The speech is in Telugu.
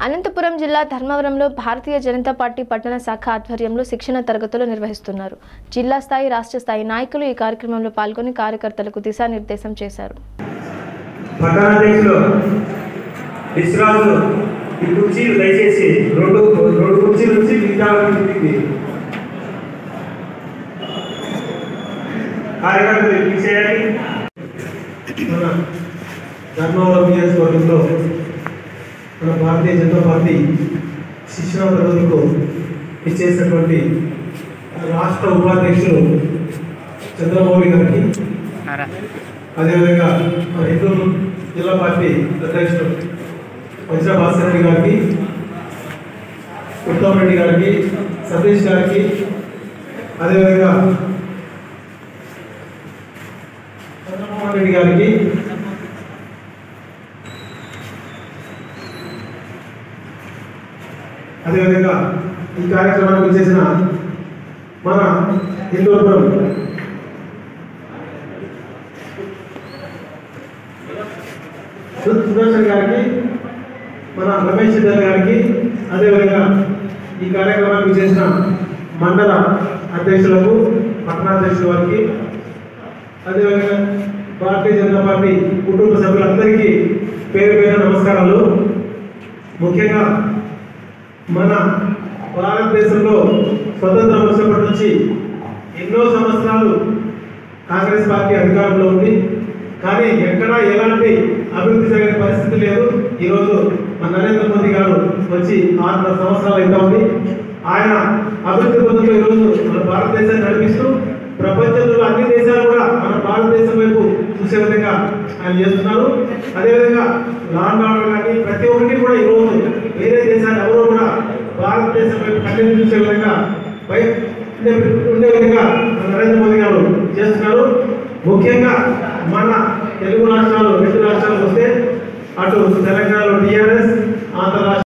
అనంతపురం జిల్లా ధర్మవరంలో భారతీయ జనతా పార్టీ పట్టణ శాఖ ఆధ్వర్యంలో శిక్షణ తరగతులు నిర్వహిస్తున్నారు జిల్లా స్థాయి రాష్ట్ర స్థాయి నాయకులు ఈ కార్యక్రమంలో పాల్గొని కార్యకర్తలకు దిశానిర్దేశం చేశారు పట్టణాధ్యక్షులు విశ్రాజు ఈ కుర్చీలు దయచేసి రెండు రెండు కుర్చీల నుంచి మిగతా వాటికి కార్యకర్తలు తీసేయాలి మన ధర్మవరం నియోజకవర్గంలో మన భారతీయ జనతా పార్టీ శిక్షణ తరగతులకు ఇచ్చేసినటువంటి రాష్ట్ర ఉపాధ్యక్షులు చంద్రబాబు గారికి అదేవిధంగా మన హిందూ జిల్లా పార్టీ అధ్యక్షుడు వజ్ర భాస్కర్ రెడ్డి గారికి ఉత్తమ్ రెడ్డి గారికి సతీష్ గారికి అదేవిధంగా చంద్రమోహన్ రెడ్డి గారికి అదేవిధంగా ఈ కార్యక్రమానికి చేసిన మన హిందూపురం సు- సుదర్శన్ గారికి మన రమేష్ సిద్ధర్ గారికి అదేవిధంగా ఈ కార్యక్రమానికి చేసిన మండల అధ్యక్షులకు పట్టణాధ్యక్షుల వారికి అదేవిధంగా భారతీయ జనతా పార్టీ కుటుంబ సభ్యులందరికీ పేరు పేరు నమస్కారాలు ముఖ్యంగా మన భారతదేశంలో స్వతంత్రం వచ్చినప్పటి నుంచి ఎన్నో సంవత్సరాలు కాంగ్రెస్ పార్టీ అధికారంలో ఉంది కానీ ఎక్కడా ఎలాంటి అభివృద్ధి జరిగిన పరిస్థితి లేదు ఈరోజు మన నరేంద్ర మోదీ గారు వచ్చి ఆరున్నర సంవత్సరాలు అవుతా ఉంది ఆయన అభివృద్ధి పథకంలో ఈరోజు మన భారతదేశాన్ని నడిపిస్తూ ప్రపంచంలో అన్ని దేశాలు కూడా మన భారతదేశం వైపు చూసే విధంగా ఆయన చేస్తున్నారు అదేవిధంగా లాండ్ ఆర్డర్ కానీ ప్రతి ఒక్కటి కూడా ఈరోజు వేరే దేశాలు ఎవరో కూడా భారతదేశం వైపు కన్నెత్తి చూసే విధంగా పై ఉండే ఉండే విధంగా మన నరేంద్ర మోదీ గారు చేస్తున్నారు ముఖ్యంగా మన తెలుగు రాష్ట్రాలు రెండు రాష్ట్రాలు వస్తే అటు తెలంగాణలో టీఆర్ఎస్ ఆంధ్ర రాష్ట్ర